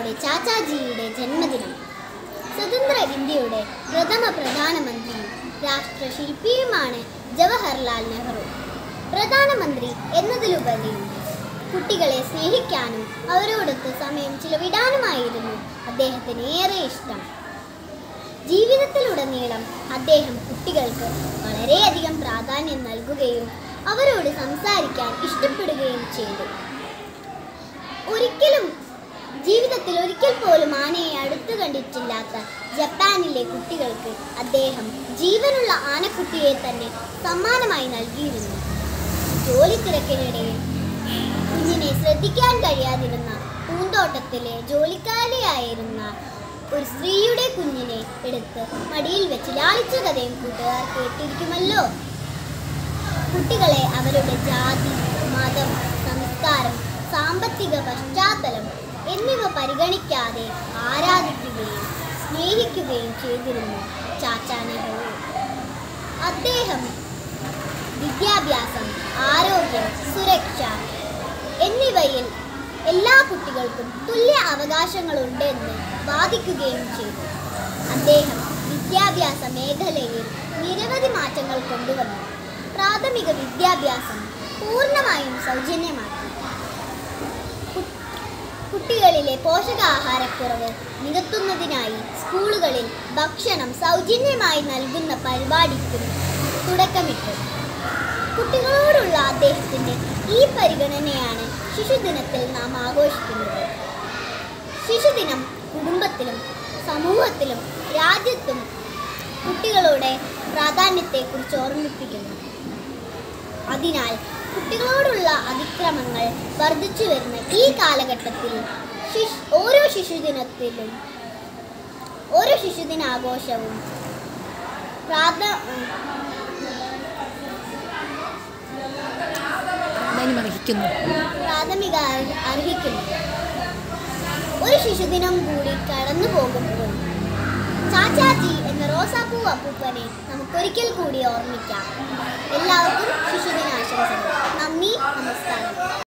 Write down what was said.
നമ്മുടെ ചാച്ചാജിയുടെ ജന്മദിനം സ്വതന്ത്ര ഇന്ത്യയുടെ പ്രഥമ പ്രധാനമന്ത്രിയും രാഷ്ട്രശില്പിയുമാണ് ജവഹർലാൽ നെഹ്റു പ്രധാനമന്ത്രി എന്നതിലുപരി കുട്ടികളെ സ്നേഹിക്കാനും അവരോടൊത്ത് സമയം ചിലവിടാനുമായിരുന്നു അദ്ദേഹത്തിന് ഏറെ ഇഷ്ടം ജീവിതത്തിലുടനീളം അദ്ദേഹം കുട്ടികൾക്ക് വളരെയധികം പ്രാധാന്യം നൽകുകയും അവരോട് സംസാരിക്കാൻ ഇഷ്ടപ്പെടുകയും ചെയ്തു ഒരിക്കലും ജീവിതത്തിൽ ഒരിക്കൽ പോലും ആനയെ അടുത്തു കണ്ടിട്ടില്ലാത്ത ജപ്പാനിലെ കുട്ടികൾക്ക് അദ്ദേഹം ജീവനുള്ള ആനക്കുട്ടിയെ തന്നെ സമ്മാനമായി നൽകിയിരുന്നു ജോലി തിരക്കിനിടയിൽ കുഞ്ഞിനെ ശ്രദ്ധിക്കാൻ കഴിയാതിരുന്ന പൂന്തോട്ടത്തിലെ ജോലിക്കാരിയായിരുന്ന ഒരു സ്ത്രീയുടെ കുഞ്ഞിനെ എടുത്ത് മടിയിൽ വെച്ച് ലാളിച്ച കഥയും കൂട്ടുകാർ കേട്ടിരിക്കുമല്ലോ കുട്ടികളെ അവരുടെ ജാതി മതം സംസ്കാരം സാമ്പത്തിക പശ്ചാത്തലം എന്നിവ പരിഗണിക്കാതെ ആരാധിക്കുകയും സ്നേഹിക്കുകയും ചെയ്തിരുന്നു ചാച്ചാ നെഹ്റു അദ്ദേഹം വിദ്യാഭ്യാസം ആരോഗ്യം സുരക്ഷ എന്നിവയിൽ എല്ലാ കുട്ടികൾക്കും തുല്യ അവകാശങ്ങളുണ്ടെന്ന് വാദിക്കുകയും ചെയ്തു അദ്ദേഹം വിദ്യാഭ്യാസ മേഖലയിൽ നിരവധി മാറ്റങ്ങൾ കൊണ്ടുവന്നു പ്രാഥമിക വിദ്യാഭ്യാസം പൂർണ്ണമായും സൗജന്യമാക്കി കു- കുട്ടികളിലെ പോഷകാഹാരക്കുറവ് നികത്തുന്നതിനായി സ്കൂളുകളിൽ ഭക്ഷണം സൗജന്യമായി നൽകുന്ന പരിപാടിക്കും തുടക്കമിട്ടു കുട്ടികളോടുള്ള അദ്ദേഹത്തിന്റെ ഈ പരിഗണനയാണ് ശിശുദിനത്തിൽ നാം ആഘോഷിക്കുന്നത് ശിശുദിനം കുടുംബത്തിലും സമൂഹത്തിലും രാജ്യത്തും കുട്ടികളുടെ പ്രാധാന്യത്തെക്കുറിച്ച് ഓർമ്മിപ്പിക്കുന്നു അതിനാൽ കുട്ടികളോടുള്ള അതിക്രമങ്ങൾ വർദ്ധിച്ചു വരുന്ന ഈ കാലഘട്ടത്തിൽ ശിശ് ഓരോ ശിശുദിനത്തിലും ഓരോ ശിശുദിനാഘോഷവും പ്രാഥ പ്രാധാന്യമർഹിക്കുന്നു പ്രാഥമിക അർ- അർഹിക്കുന്നു ഒരു ശിശുദിനം കൂടി കടന്നു പോകുമ്പോൾ ചാച്ചാജി എന്ന റോസാപ്പൂ അപ്പൂപ്പനെ നമുക്കൊരിക്കൽ കൂടി ഓർമ്മിക്കാം എല്ലാവർക്കും ശിശുദിനാശംസകൾ നന്ദി നമസ്കാരം